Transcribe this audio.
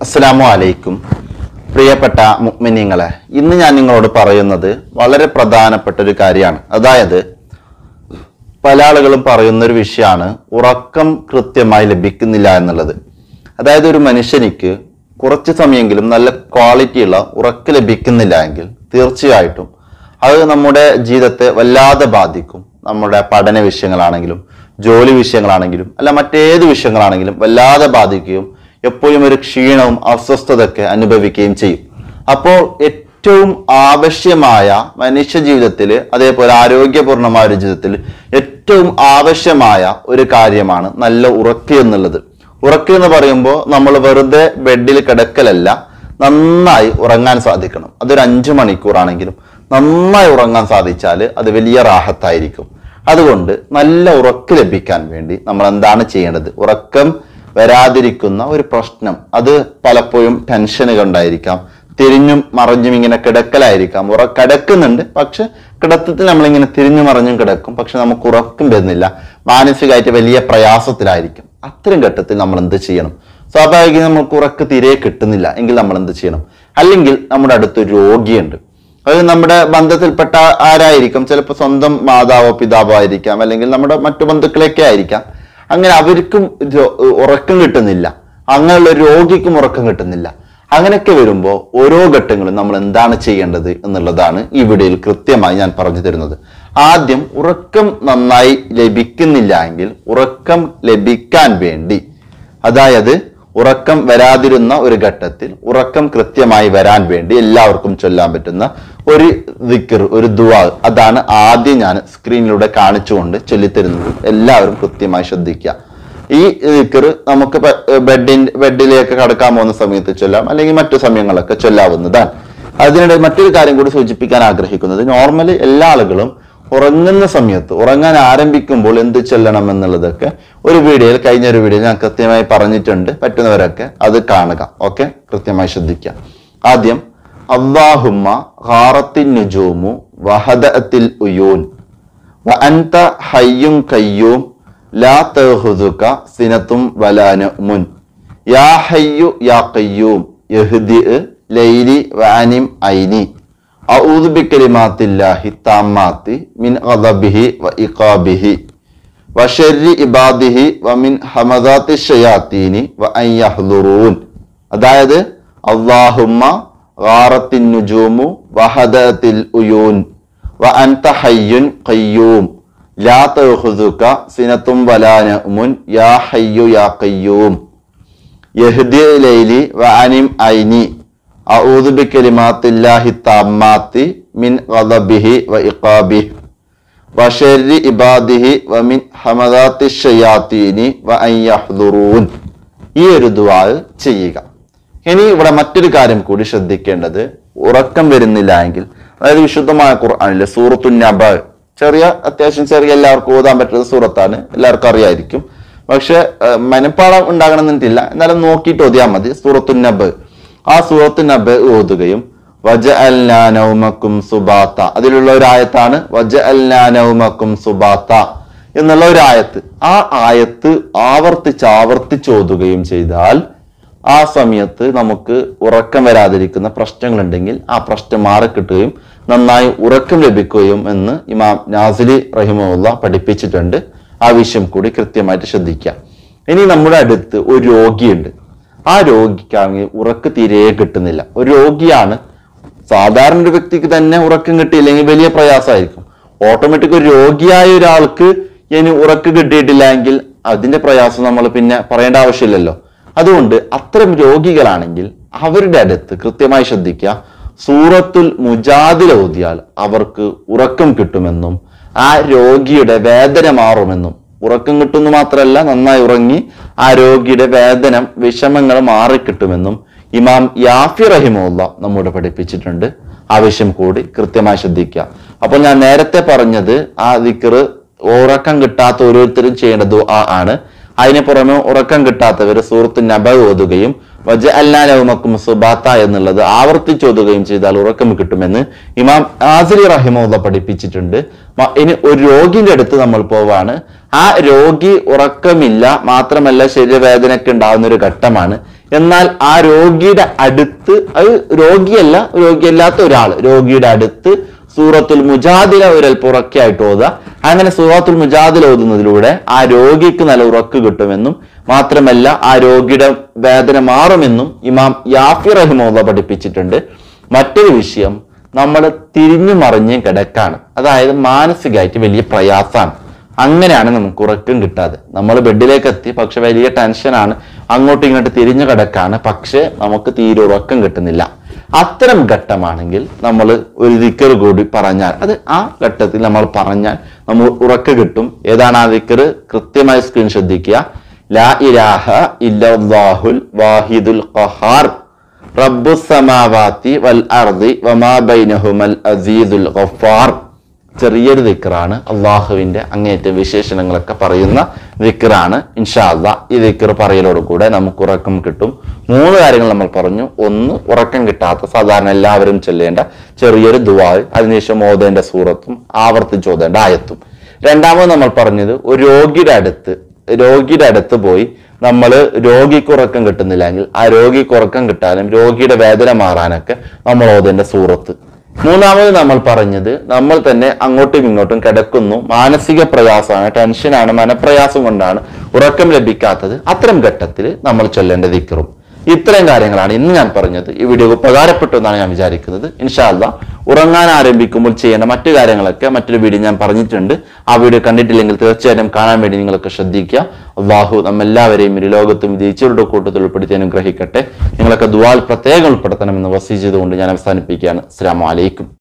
അസ്സലാമു അലൈക്കും പ്രിയപ്പെട്ട മുഅ്മിനീങ്ങളെ ഇന്ന് ഞാൻ നിങ്ങളോട് പറയുന്നത് വളരെ പ്രധാനപ്പെട്ട ഒരു കാര്യമാണ് അതായത് പല ആളുകളും പറയുന്ന ഒരു വിഷയമാണ് ഉറക്കം കൃത്യമായി ലഭിക്കുന്നില്ല എന്നുള്ളത് അതായത് ഒരു മനുഷ്യനിക്ക് കുറച്ച് സമയമെങ്കിലും നല്ല ക്വാളിറ്റിയുള്ള ഉറക്കം ലഭിക്കുന്നില്ല എങ്കിൽ തീർച്ചയായിട്ടും അത് നമ്മുടെ ജീവിതത്തെ വല്ലാതെ ബാധിക്കും നമ്മുടെ പഠന വിഷയങ്ങളാണെങ്കിലും ജോലി വിഷയങ്ങളാണെങ്കിലും അല്ല മറ്റേത് വിഷയങ്ങളാണെങ്കിലും വല്ലാതെ ബാധിക്കുകയും എപ്പോഴും ഒരു ക്ഷീണവും അസ്വസ്ഥതയൊക്കെ അനുഭവിക്കുകയും ചെയ്യും അപ്പോൾ ഏറ്റവും ആവശ്യമായ മനുഷ്യ ജീവിതത്തിൽ അതേപോലെ ആരോഗ്യപൂർണമായ ഒരു ജീവിതത്തിൽ ഏറ്റവും ആവശ്യമായ ഒരു കാര്യമാണ് നല്ല ഉറക്കം എന്നുള്ളത് ഉറക്കം എന്ന് പറയുമ്പോൾ നമ്മൾ വെറുതെ ബെഡിൽ കിടക്കലല്ല നന്നായി ഉറങ്ങാൻ സാധിക്കണം അതൊരു അഞ്ചു മണിക്കൂറാണെങ്കിലും നന്നായി ഉറങ്ങാൻ സാധിച്ചാൽ അത് വലിയ റാഹത്തായിരിക്കും അതുകൊണ്ട് നല്ല ഉറക്കം ലഭിക്കാൻ വേണ്ടി നമ്മൾ എന്താണ് ചെയ്യേണ്ടത് ഉറക്കം വരാതിരിക്കുന്ന ഒരു പ്രശ്നം അത് പലപ്പോഴും ടെൻഷന് കൊണ്ടായിരിക്കാം തിരിഞ്ഞും മറിഞ്ഞും ഇങ്ങനെ കിടക്കലായിരിക്കാം ഉറ കിടക്കുന്നുണ്ട് പക്ഷെ കിടത്തത്തിൽ നമ്മളിങ്ങനെ തിരിഞ്ഞു മറിഞ്ഞും കിടക്കും പക്ഷെ നമുക്ക് ഉറക്കം വരുന്നില്ല മാനസികമായിട്ട് വലിയ പ്രയാസത്തിലായിരിക്കും അത്തരം ഘട്ടത്തിൽ നമ്മൾ എന്ത് ചെയ്യണം സ്വാഭാവികം നമുക്ക് ഉറക്ക് തീരെ കിട്ടുന്നില്ല എങ്കിൽ നമ്മൾ എന്ത് ചെയ്യണം അല്ലെങ്കിൽ നമ്മുടെ അടുത്തൊരു രോഗിയുണ്ട് അത് നമ്മുടെ ബന്ധത്തിൽപ്പെട്ട ആരായിരിക്കും ചിലപ്പോൾ സ്വന്തം മാതാവോ പിതാവോ ആയിരിക്കാം അല്ലെങ്കിൽ നമ്മുടെ മറ്റു ബന്ധുക്കളൊക്കെ ആയിരിക്കാം അങ്ങനെ അവർക്കും രോ- ഉറക്കം കിട്ടുന്നില്ല അങ്ങനെയുള്ള രോഗിക്കും ഉറക്കം കിട്ടുന്നില്ല അങ്ങനെയൊക്കെ വരുമ്പോൾ ഓരോ ഘട്ടങ്ങളും നമ്മൾ എന്താണ് ചെയ്യേണ്ടത് എന്നുള്ളതാണ് ഈ വീഡിയോയിൽ കൃത്യമായി ഞാൻ പറഞ്ഞു തരുന്നത് ആദ്യം ഉറക്കം നന്നായി ലഭിക്കുന്നില്ല എങ്കിൽ ഉറക്കം ലഭിക്കാൻ വേണ്ടി അതായത് ഉറക്കം വരാതിരുന്ന ഒരു ഘട്ടത്തിൽ ഉറക്കം കൃത്യമായി വരാൻ വേണ്ടി എല്ലാവർക്കും ചൊല്ലാൻ പറ്റുന്ന ഒരു ദിക്കർ ഒരു ദുവാ അതാണ് ആദ്യം ഞാൻ സ്ക്രീനിലൂടെ കാണിച്ചുകൊണ്ട് ചൊല്ലിത്തരുന്നത് എല്ലാവരും കൃത്യമായി ശ്രദ്ധിക്കുക ഈ ദിക്കർ നമുക്ക് ബെഡിന്റെ ബെഡിലേക്ക് കടക്കാൻ പോകുന്ന സമയത്ത് ചൊല്ലാം അല്ലെങ്കിൽ മറ്റു സമയങ്ങളൊക്കെ ചൊല്ലാവുന്നതാണ് അതിനിടെ മറ്റൊരു കാര്യം കൂടി സൂചിപ്പിക്കാൻ ആഗ്രഹിക്കുന്നത് നോർമലി എല്ലാ ആളുകളും ഉറങ്ങുന്ന സമയത്ത് ഉറങ്ങാൻ ആരംഭിക്കുമ്പോൾ എന്ത് ചൊല്ലണം എന്നുള്ളതൊക്കെ ഒരു വീഡിയോയിൽ കഴിഞ്ഞ ഒരു വീഡിയോയിൽ ഞാൻ കൃത്യമായി പറഞ്ഞിട്ടുണ്ട് പറ്റുന്നവരൊക്കെ അത് കാണുക ഓക്കെ കൃത്യമായി ശ്രദ്ധിക്കുക ആദ്യം അള്ളാഹുമ്മ ഹാറത്തിൻ നുജൂമു വഹദത്തിൽ ഉയൂൻ വഅൻത ഹയ്യും കയ്യൂം ലാ തഹുദുക സിനത്തും വലാനുമുൻ യാ ഹയ്യു യാ കയ്യൂം യഹ്ദി ലൈലി വഅനിം ഐനി അഊദു ബികലിമാത്തില്ലാഹി താമ്മാത്തി മിൻ ഗദബിഹി വ ഇഖാബിഹി വശരി ഇബാദിഹി വമിൻ ഹമദാത്തി ഷയാത്തീനി വ അൻ യഹ്ദുറൂൻ അതായത് അള്ളാഹുമ്മ ഗാറത്തിൻ നുജൂമു വഹദത്തിൽ ഉയൂൻ വ അൻത ഹയ്യുൻ ഖയ്യൂം ലാ തഖുദുക സിനത്തും വലാ നഅമുൻ യാ ഹയ്യു യാ ഖയ്യൂം യഹ്ദി ലൈലി വ അനിം ഐനി അഊദു ബികലിമാത്തില്ലാഹി താമ്മാത്തി മിൻ ഗദബിഹി വ ഇഖാബിഹി വശരി ഇബാദിഹി വമിൻ ഹമദാത്തി ഷയാത്തീനി വ അൻ യഹ്ദുറൂൻ ഈ ഒരു ദുആ ചെയ്യുക ഇനി ഇവിടെ മറ്റൊരു കാര്യം കൂടി ശ്രദ്ധിക്കേണ്ടത് ഉറക്കം വരുന്നില്ല എങ്കിൽ അതായത് വിശുദ്ധമായ ഖുർആനിലെ സൂറത്തു നബ ചെറിയ അത്യാവശ്യം ചെറിയ എല്ലാവർക്കും ഓതാൻ പറ്റുന്ന സൂറത്താണ് എല്ലാവർക്കും അറിയായിരിക്കും പക്ഷെ ഏഹ്, മനപ്പാടം ഉണ്ടാകണമെന്നില്ല എന്നാലും നോക്കിയിട്ട് ഓതിയാൽ മതി സൂറത്തു നബ് ആ സൂറത്തു നബ് ഓതുകയും വജ നൗമക്കും സുബാത്ത അതിലുള്ള ഒരു ആയത്താണ് വജ നൗമക്കും സുബാത്ത എന്നുള്ള ഒരു ആയത്ത് ആ ആയത്ത് ആവർത്തിച്ച് ആവർത്തിച്ച് ഓതുകയും ചെയ്താൽ ആ സമയത്ത് നമുക്ക് ഉറക്കം വരാതിരിക്കുന്ന പ്രശ്നങ്ങളുണ്ടെങ്കിൽ ആ പ്രശ്നം മാറിക്കിട്ടുകയും നന്നായി ഉറക്കം ലഭിക്കുകയും എന്ന് ഇമാം നാസിലി റഹിമുള്ള പഠിപ്പിച്ചിട്ടുണ്ട് ആ വിഷയം കൂടി കൃത്യമായിട്ട് ശ്രദ്ധിക്കുക ഇനി നമ്മുടെ അടുത്ത് ഒരു രോഗിയുണ്ട് ആ രോഗിക്കാണെങ്കിൽ ഉറക്ക് തീരെ കിട്ടുന്നില്ല ഒരു രോഗിയാണ് സാധാരണ ഒരു വ്യക്തിക്ക് തന്നെ ഉറക്കം കിട്ടിയില്ലെങ്കിൽ വലിയ പ്രയാസമായിരിക്കും ഓട്ടോമാറ്റിക് ഒരു രോഗിയായ ഒരാൾക്ക് ഇനി ഉറക്ക് കിട്ടിയിട്ടില്ല എങ്കിൽ അതിന്റെ പ്രയാസം നമ്മൾ പിന്നെ പറയേണ്ട ആവശ്യമില്ലല്ലോ അതുകൊണ്ട് അത്തരം രോഗികളാണെങ്കിൽ അവരുടെ അടുത്ത് കൃത്യമായി ശ്രദ്ധിക്കുക സൂറത്തുൽ മുജാദില ഓതിയാൽ അവർക്ക് ഉറക്കം കിട്ടുമെന്നും ആ രോഗിയുടെ വേദന മാറുമെന്നും ഉറക്കം കിട്ടുന്നു മാത്രമല്ല നന്നായി ഉറങ്ങി ആ രോഗിയുടെ വേദന വിഷമങ്ങൾ മാറിക്കിട്ടുമെന്നും ഇമാം യാഫി റഹിമുള്ള നമ്മോട് പഠിപ്പിച്ചിട്ടുണ്ട് ആവശ്യം കൂടി കൃത്യമായി ശ്രദ്ധിക്കുക അപ്പോൾ ഞാൻ നേരത്തെ പറഞ്ഞത് ആ ദിക്കറ് ഉറക്കം കിട്ടാത്ത ഓരോരുത്തരും ചെയ്യേണ്ട ദുആ ആണ് അതിന് പുറമെ ഉറക്കം കിട്ടാത്തവർ സൂറത്ത് നബ ഓതുകയും വജ അല്ലാനവുമക്കും സുബാത്ത എന്നുള്ളത് ആവർത്തിച്ചോതുകയും ചെയ്താൽ ഉറക്കം കിട്ടുമെന്ന് ഇമാം ആസിരി റഹിമുള്ള പഠിപ്പിച്ചിട്ടുണ്ട് മ- ഇനി ഒരു രോഗിന്റെ അടുത്ത് നമ്മൾ പോവാണ് ആ രോഗി ഉറക്കമില്ല മാത്രമല്ല ശരീരവേദനയ്ക്ക് ഉണ്ടാകുന്ന ഒരു ഘട്ടമാണ് എന്നാൽ ആ രോഗിയുടെ അടുത്ത് അത് രോഗിയല്ല രോഗിയല്ലാത്ത ഒരാൾ രോഗിയുടെ അടുത്ത് സൂറത്തുൽ മുജാദില ഒരൽപ്പം ഉറക്കെയായിട്ട് ഓതുക അങ്ങനെ സൂറത്തുൽ മുജാദില ഓതുന്നതിലൂടെ ആ രോഗിക്ക് നല്ല ഉറക്ക് കിട്ടുമെന്നും മാത്രമല്ല ആ രോഗിയുടെ വേദന മാറുമെന്നും ഇമാം യാഫി റഹിമോദ പഠിപ്പിച്ചിട്ടുണ്ട് മറ്റൊരു വിഷയം നമ്മൾ തിരിഞ്ഞു മറിഞ്ഞ് കിടക്കാണ് അതായത് മാനസികമായിട്ട് വലിയ പ്രയാസമാണ് അങ്ങനെയാണ് നമുക്ക് ഉറക്കം കിട്ടാതെ നമ്മൾ ബെഡിലേക്ക് എത്തി പക്ഷെ വലിയ ടെൻഷനാണ് അങ്ങോട്ടും ഇങ്ങോട്ട് തിരിഞ്ഞു കിടക്കാണ് പക്ഷെ നമുക്ക് തീരെ ഉറക്കം കിട്ടുന്നില്ല അത്തരം ഘട്ടമാണെങ്കിൽ നമ്മൾ ഒരു ദിക്കർ കൂടി പറഞ്ഞാൽ അത് ആ ഘട്ടത്തിൽ നമ്മൾ പറഞ്ഞാൽ നമ്മൾ ഉറക്കം കിട്ടും ഏതാണ് ആ ദിക്കർ കൃത്യമായി സ്ക്രീൻ ശ്രദ്ധിക്കുക ലാ ഇലാഹ ഇല്ലാഹുൽ വാഹിദുൽ ഖഹാർ റബ്ബു സമാവാത്തി വൽ അർദി വമാ ബൈനഹുമൽ അസീദുൽ ഗഫാർ ചെറിയൊരു ദിക്കറാണ് അള്ളാഹുവിന്റെ അങ്ങേറ്റ വിശേഷണങ്ങളൊക്കെ പറയുന്ന ദിക്കറാണ് ഇൻഷാ അള്ളാ ഈ ദിക്കർ പറയലോട് കൂടെ നമുക്ക് ഉറക്കം കിട്ടും മൂന്ന് കാര്യങ്ങൾ നമ്മൾ പറഞ്ഞു ഒന്ന് ഉറക്കം കിട്ടാത്ത സാധാരണ എല്ലാവരും ചൊല്ലേണ്ട ചെറിയൊരു ദുവാ അതിനുശേഷം ഓതേണ്ട സൂറത്തും ആവർത്തിച്ച് ഓതേണ്ട ആയത്തും രണ്ടാമത് നമ്മൾ പറഞ്ഞത് ഒരു രോഗിയുടെ അടുത്ത് രോഗിയുടെ അടുത്ത് പോയി നമ്മൾ രോഗിക്ക് ഉറക്കം കിട്ടുന്നില്ലെങ്കിൽ ആ രോഗിക്ക് ഉറക്കം കിട്ടാനും രോഗിയുടെ വേദന മാറാനൊക്കെ നമ്മൾ ഓതേണ്ട സൂറത്ത് മൂന്നാമത് നമ്മൾ പറഞ്ഞത് നമ്മൾ തന്നെ അങ്ങോട്ടും ഇങ്ങോട്ടും കിടക്കുന്നു മാനസിക പ്രയാസമാണ് ടെൻഷനാണ് മനപ്രയാസം കൊണ്ടാണ് ഉറക്കം ലഭിക്കാത്തത് അത്തരം ഘട്ടത്തിൽ നമ്മൾ ചൊല്ലേണ്ട ദിക്കറും ഇത്രയും കാര്യങ്ങളാണ് ഇന്ന് ഞാൻ പറഞ്ഞത് ഈ വീഡിയോ ഉപകാരപ്പെട്ടു എന്നാണ് ഞാൻ വിചാരിക്കുന്നത് ഇൻഷാല്ല ഉറങ്ങാൻ ആരംഭിക്കുമ്പോൾ ചെയ്യേണ്ട മറ്റു കാര്യങ്ങളൊക്കെ മറ്റൊരു വീഡിയോ ഞാൻ പറഞ്ഞിട്ടുണ്ട് ആ വീഡിയോ കണ്ടിട്ടില്ലെങ്കിൽ തീർച്ചയായിട്ടും കാണാൻ വേണ്ടി നിങ്ങളൊക്കെ ശ്രദ്ധിക്കുക അള്ളാഹു നമ്മെല്ലാവരെയും ഇരു ലോകത്തും വിജയിച്ചവരുടെ കൂട്ടത്തിൽ ഉൾപ്പെടുത്തി അനുഗ്രഹിക്കട്ടെ നിങ്ങളൊക്കെ ദുവാൽ പ്രത്യേകം ഉൾപ്പെടുത്തണമെന്ന് വസീ ചെയ്തുകൊണ്ട് ഞാൻ അവസാനിപ്പിക്കുകയാണ് അസ്സാം വലൈക്കും